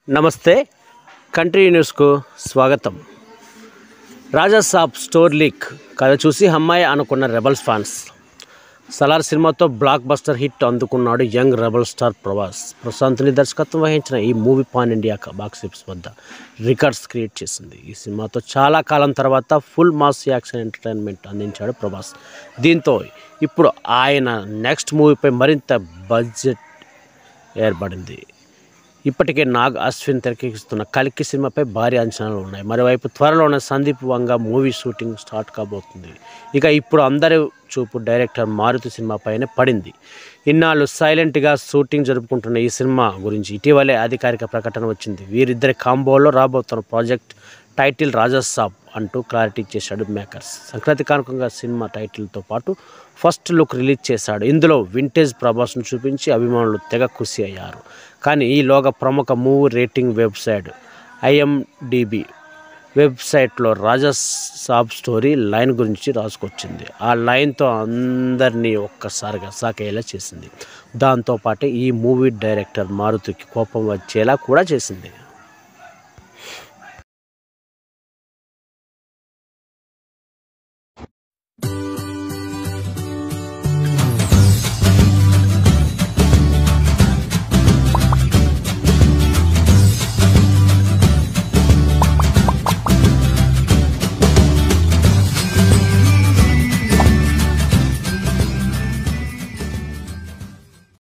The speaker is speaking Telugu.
నమస్తే కంట్రీ న్యూస్కు స్వాగతం రాజా సాబ్ స్టోర్ లీక్ కథ చూసి అమ్మాయి అనుకున్న రెబల్స్ ఫ్యాన్స్ సలార్ సినిమాతో బ్లాక్ బస్టర్ హిట్ అందుకున్నాడు యంగ్ రెబల్ స్టార్ ప్రభాస్ ప్రశాంత్ని దర్శకత్వం వహించిన ఈ movie pan India box office వద్ద రికార్డ్స్ క్రియేట్ చేసింది ఈ సినిమాతో చాలా కాలం తర్వాత ఫుల్ మాస్ యాక్షన్ ఎంటర్టైన్మెంట్ అందించాడు ప్రభాస్ దీంతో ఇప్పుడు ఆయన నెక్స్ట్ మూవీపై మరింత బడ్జెట్ ఏర్పడింది ఇప్పటికే నాగ్ అశ్విన్ తెరకెక్కిస్తున్న కల్కి సినిమాపై భారీ అంచనాలు ఉన్నాయి మరోవైపు త్వరలోనే Sandeep Vanga movie shooting start కాబోతుంది ఇక ఇప్పుడు అందరి చూపు డైరెక్టర్ మారుతి సినిమాపైనే పడింది ఇన్నాళ్ళు సైలెంట్గా షూటింగ్ జరుపుకుంటున్న ఈ సినిమా గురించి ఇటీవలే అధికారిక ప్రకటన వచ్చింది వీరిద్దరి కాంబోలో రాబోతున్న ప్రాజెక్ట్ టైటిల్ రాజాసాబ్ అంటూ క్లారిటీ చేశాడు మేకర్స్ సంక్రాంతి కానుకంగా సినిమా టైటిల్తో పాటు ఫస్ట్ లుక్ రిలీజ్ చేశాడు ఇందులో వింటేజ్ ప్రభాస్ను చూపించి అభిమానులు తెగ ఖుషి అయ్యారు కానీ ఈలోగా ప్రముఖ మూవీ రేటింగ్ వెబ్సైట్ ఐఎండిబి వెబ్సైట్లో రాజా సాబ్ స్టోరీ లైన్ గురించి రాసుకొచ్చింది ఆ లైన్తో అందరినీ ఒక్కసారిగా సాకేలా చేసింది దాంతోపాటు ఈ మూవీ డైరెక్టర్ మారుతికి కోపం వచ్చేలా కూడా చేసింది